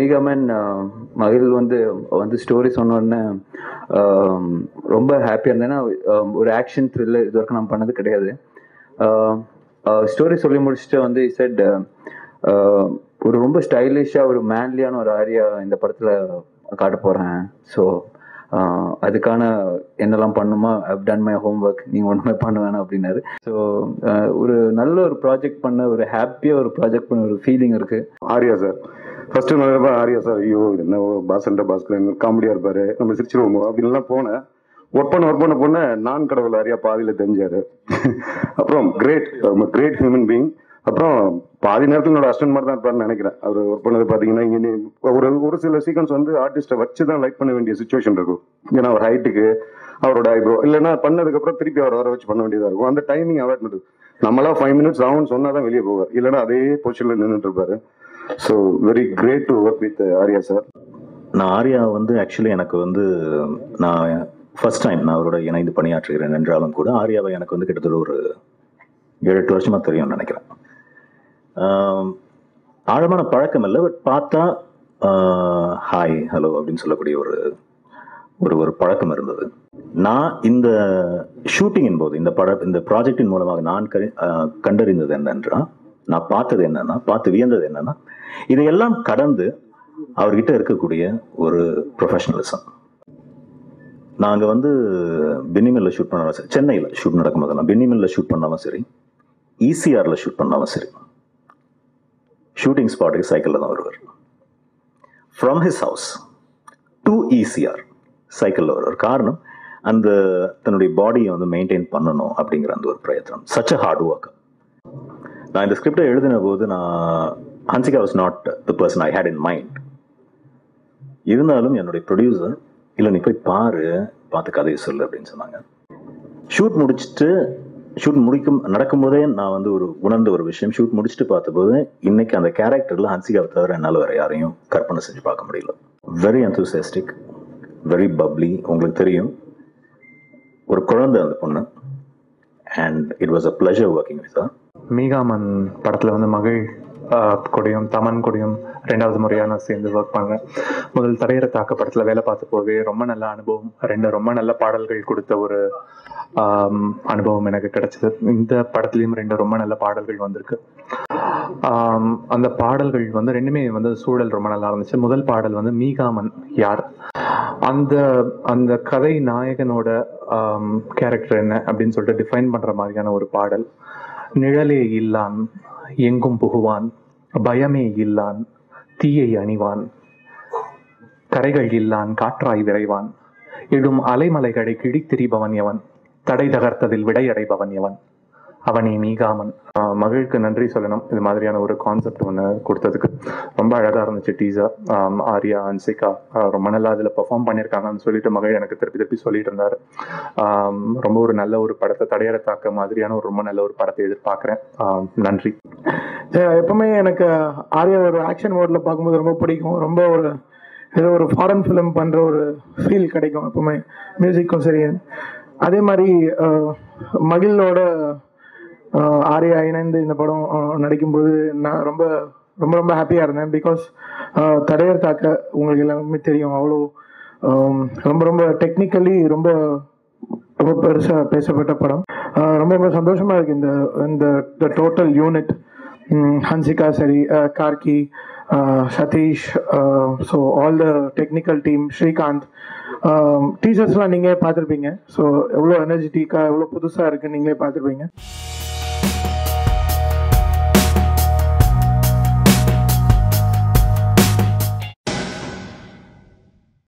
மேகமன் மகிழ் வந்து வந்து ஸ்டோரி சொன்ன உடனே ஆஹ் ரொம்ப ஹாப்பியாக இருந்தேன் ஏன்னா ஆஹ் ஒரு ஆக்ஷன் த்ரில்லர் இது வரைக்கும் நான் பண்ணது கிடையாது ஸ்டோரி சொல்லி முடிச்சுட்டு வந்து செட் ஒரு ரொம்ப ஸ்டைலிஷாக ஒரு மேன்லியான ஒரு ஆரியா இந்த படத்தில் காட்ட போகிறேன் ஸோ அதுக்கான என்னெல்லாம் பண்ணுமா I've done my homework நீங்கள் ஒன்றுமே பண்ண வேணாம் அப்படின்னாரு ஸோ ஒரு நல்ல ஒரு ப்ராஜெக்ட் பண்ண ஒரு ஹாப்பியாக ஒரு ப்ராஜெக்ட் பண்ண ஒரு ஃபீலிங் இருக்குது ஆர்யா சார் ஃபர்ஸ்ட் நான் ஆர்யா சார் ஐயோ என்ன பாசண்ட பாஸ்கரன் காமெடியா இருப்பாரு நம்ம சிரிச்சிருவோமோ அப்படின்லாம் போனேன் ஒர்க் பண்ண ஒர்க் பண்ண போன நான் கடவுள் ஆர்யா பாதியில தெரிஞ்சாரு அப்புறம் கிரேட் ரொம்ப கிரேட் ஹியூமன் பீயிங் அப்புறம் பாதி நேரத்தில் என்னோட அஸ்டன்ட் மாதிரி தான் இருப்பாருன்னு நினைக்கிறேன் அவர் ஒர்க் பண்ணது பார்த்தீங்கன்னா இங்கே ஒரு ஒரு சில சீக்வன்ஸ் வந்து ஆர்டிஸ்ட்டை வச்சு தான் லைட் பண்ண வேண்டிய சுச்சுவேஷன் இருக்கும் ஏன்னா அவர் ஹைட்டுக்கு அவரோட ஐப்ரோ இல்லைன்னா பண்ணதுக்கு அப்புறம் திருப்பி அவர் வர வச்சு பண்ண வேண்டியதா இருக்கும் அந்த டைமிங் அவாய்ட் பண்ணுறது நம்மளா ஃபைவ் மினிட்ஸ் ஆகும்னு சொன்னா தான் வெளியே போவார் இல்லைன்னா அதே பொசிஷன்ல நின்றுட்டு இருப்பாரு so very great to work with Arya sir நான் ஆர்யா வந்து ஆக்சுவலி எனக்கு வந்து நான் ஃபர்ஸ்ட் டைம் நான் அவரோட இணைந்து பணியாற்றுகிறேன் என்றாலும் கூட ஆர்யாவை எனக்கு வந்து கிட்டத்தட்ட ஒரு ஏழு எட்டு வருஷமா தெரியும்னு நினைக்கிறேன் ஆம், ஆழமான பழக்கம் இல்லை பட் பார்த்தா ஹாய் ஹலோ அப்படின்னு சொல்லக்கூடிய ஒரு ஒரு ஒரு பழக்கம் இருந்தது நான் இந்த ஷூட்டிங்கின் போது இந்த பட இந்த ப்ராஜெக்டின் மூலமாக நான் கரி ஆஹ் கண்டறிந்தது என்னென்றால் நான் பார்த்தது என்னன்னா பார்த்து வியந்தது என்னன்னா இதையெல்லாம் கடந்து அவர்கிட்ட இருக்கக்கூடிய ஒரு ப்ரொஃபஷனலிசம் நாங்கள் வந்து பென்னிமில்ல ஷூட் பண்ணாலும் சரி சென்னையில் ஷூட் நடக்கும்போதெல்லாம் பென்னிமில்ல ஷூட் பண்ணாலும் சரி ஈசிஆரில் ஷூட் பண்ணாலும் சரி ஷூட்டிங் ஸ்பாட்டுக்கு சைக்கிளில் தான் வருவார் from his house to ECR சைக்கிளில் வருவார் காரணம் அந்த தன்னுடைய பாடியை வந்து மெயின்டைன் பண்ணணும் அப்படிங்கிற அந்த ஒரு பிரயத்தனம் சச் அ ஹார்ட் ஒர்க் நான் இந்த ஸ்கிரிப்டை எழுதின போது நான் Hansika was not the person I had in mind இருந்தாலும் என்னுடைய ப்ரொடியூசர் இல்லை நீ போய் பாரு பார்த்து கதையை சொல்லு அப்படின்னு சொன்னாங்க ஷூட் முடிச்சுட்டு ஷூட் முடிக்கும் நடக்கும்போதே நான் வந்து ஒரு உணர்ந்த ஒரு விஷயம் ஷூட் முடிச்சுட்டு பார்த்தபோது இன்னைக்கு அந்த கேரக்டர்ல ஹன்சிகாவை தவிர என்னால் வேற யாரையும் கற்பனை செஞ்சு பார்க்க முடியல வெரி enthusiastic வெரி பப்ளி உங்களுக்கு தெரியும் ஒரு குழந்தை அந்த பொண்ணு and it was a pleasure working with Meagamann படத்தில் வந்து மகிழ் ஆஹ், கொடியும் தமன் கொடியும் ரெண்டாவது முறையாக நான் சேர்ந்து ஒர்க் பண்ணேன் முதல் தடையற தாக்க படத்தில் வேலை பார்த்த போவே ரொம்ப நல்ல அனுபவம் ரெண்டு ரொம்ப நல்ல பாடல்கள் கொடுத்த ஒரு ஆம், அனுபவம் எனக்கு கிடைச்சது இந்த படத்துலையும் ரெண்டு ரொம்ப நல்ல பாடல்கள் வந்திருக்கு ஆம், அந்த பாடல்கள் வந்து ரெண்டுமே வந்து சூழல் ரொம்ப நல்லா இருந்துச்சு முதல் பாடல் வந்து மீகாமன் யார் அந்த அந்த கதை நாயகனோட கேரக்டர் என்ன அப்படின்னு சொல்லிட்டு டிஃபைன் பண்ற மாதிரியான ஒரு பாடல் நிழலே இல்லான் எங்கும் புகுவான் பயமே இல்லான் தீயை அணிவான் கரைகள் இல்லான் காற்றாய் விரைவான் இடும் அலைமலைகளை கிழித்திரிபவன் எவன் தடை தகர்த்ததில் விடையடைபவன் எவன் அவனே மீகாமன் ஆஹ் மகிழ்க்கு நன்றி சொல்லணும் இது மாதிரியான ஒரு கான்செப்ட் ஒன்று கொடுத்ததுக்கு ரொம்ப அழகாக இருந்துச்சு டீசர் ஆர்யா அன்சிகா ஆஹ் ரொம்ப நல்லா அதில் பெர்ஃபார்ம் பண்ணியிருக்காங்கன்னு சொல்லிட்டு மகிழ் எனக்கு திருப்பி திருப்பி சொல்லிட்டு இருந்தாரு ஆம், ரொம்ப ஒரு நல்ல ஒரு படத்தை தடையற தாக்க மாதிரியான ஒரு ரொம்ப நல்ல ஒரு படத்தை எதிர்பார்க்குறேன் ஆம், நன்றி அஹ் எப்பவுமே எனக்கு ஆர்யா ஒரு ஆக்ஷன் மோட்ல பார்க்கும்போது ரொம்ப பிடிக்கும் ரொம்ப ஒரு ஏதோ ஒரு ஃபாரின் ஃபிலிம் பண்ற ஒரு ஃபீல் கிடைக்கும் எப்பவுமே மியூசிக்கும் சரி அதே மாதிரி அஹ், மகிழோட அஹ், ஆர்யா இணைந்து இந்த படம் அஹ், நடிக்கும்போது நான் ரொம்ப ரொம்ப ரொம்ப ஹாப்பியாக இருந்தேன் பிகாஸ் தடையர் தாக்க உங்களுக்கு எல்லாருமே தெரியும் அவ்வளோ அஹ், ரொம்ப ரொம்ப டெக்னிக்கலி ரொம்ப ரொம்ப பெருசா பேசப்பட்ட படம் ஆஹ் ரொம்ப ரொம்ப சந்தோஷமா இருக்கு இந்த இந்த டோட்டல் யூனிட் ஹன்சிகா சரி ஆஹ் கார்கி ஆஹ் Sathish so all the technical team Srikanth டீச்சர்ஸ்லாம் நீங்களே பார்த்துருப்பீங்க ஸோ எவ்வளோ எனர்ஜெட்டிக்காக எவ்வளோ புதுசாக இருக்குன்னு நீங்களே பார்த்துருப்பீங்க